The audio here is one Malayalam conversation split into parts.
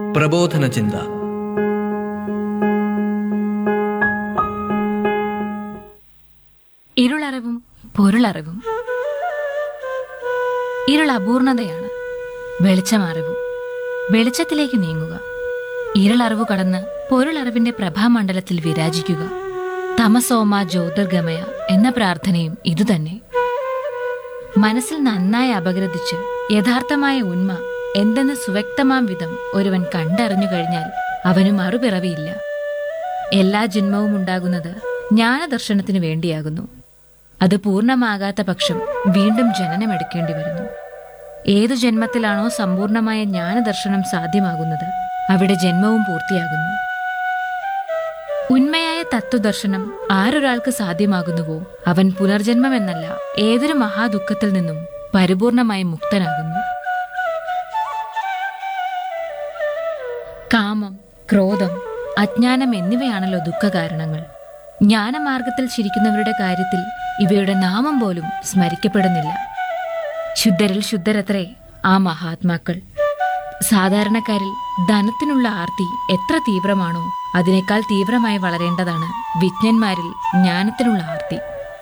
പ്രബോധന ചിന്ത ഇരുളറിവും പൊരുളറിവും ഇരുൾ അപൂർണതയാണ് വെളിച്ചമറിവും വെളിച്ചത്തിലേക്ക് നീങ്ങുക ഇരുളറിവ് കടന്ന് പൊരുളറിവിന്റെ പ്രഭാമണ്ഡലത്തിൽ വിരാജിക്കുക തമസോമ ജ്യോതിർഗമയ എന്ന പ്രാർത്ഥനയും ഇതുതന്നെ മനസ്സിൽ നന്നായി അപഗ്രഥിച്ച് യഥാർത്ഥമായ ഉന്മ എന്തെന്ന് സുവ്യക്തമാം വിധം ഒരുവൻ കണ്ടറിഞ്ഞു കഴിഞ്ഞാൽ അവന് മറുപിറവിയില്ല എല്ലാ ജന്മവും ഉണ്ടാകുന്നത് ജ്ഞാനദർശനത്തിനു വേണ്ടിയാകുന്നു അത് പൂർണ്ണമാകാത്ത പക്ഷം വീണ്ടും ജനനമെടുക്കേണ്ടി വരുന്നു ഏതു ജന്മത്തിലാണോ സമ്പൂർണമായ ജ്ഞാനദർശനം സാധ്യമാകുന്നത് അവിടെ ജന്മവും പൂർത്തിയാകുന്നു ഉന്മയായ തത്വദർശനം ആരൊരാൾക്ക് സാധ്യമാകുന്നുവോ അവൻ പുനർജന്മമെന്നല്ല ഏതൊരു മഹാദുഃഖത്തിൽ നിന്നും പരിപൂർണമായി മുക്തനാകുന്നു കാമം ക്രോധം അജ്ഞാനം എന്നിവയാണല്ലോ ദുഃഖകാരണങ്ങൾ ജ്ഞാനമാർഗത്തിൽ ചിരിക്കുന്നവരുടെ കാര്യത്തിൽ ഇവയുടെ നാമം പോലും സ്മരിക്കപ്പെടുന്നില്ല ശുദ്ധരിൽ ശുദ്ധരത്രേ ആ മഹാത്മാക്കൾ സാധാരണക്കാരിൽ ധനത്തിനുള്ള ആർത്തി എത്ര തീവ്രമാണോ അതിനേക്കാൾ തീവ്രമായി വളരേണ്ടതാണ് വിജ്ഞന്മാരിൽ ജ്ഞാനത്തിനുള്ള ആർത്തി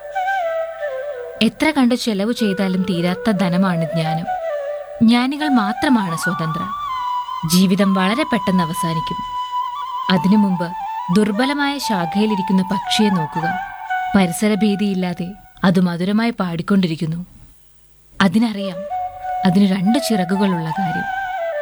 എത്ര കണ്ട് ചെലവ് ചെയ്താലും തീരാത്ത ധനമാണ് ജ്ഞാനം ജ്ഞാനികൾ മാത്രമാണ് സ്വതന്ത്ര ജീവിതം വളരെ പെട്ടെന്ന് അവസാനിക്കും അതിനു മുമ്പ് ദുർബലമായ ശാഖയിലിരിക്കുന്ന പക്ഷിയെ നോക്കുക പരിസരഭീതിയില്ലാതെ അത് മധുരമായി പാടിക്കൊണ്ടിരിക്കുന്നു അതിനറിയാം അതിന് രണ്ട് ചിറകുകളുള്ള കാര്യം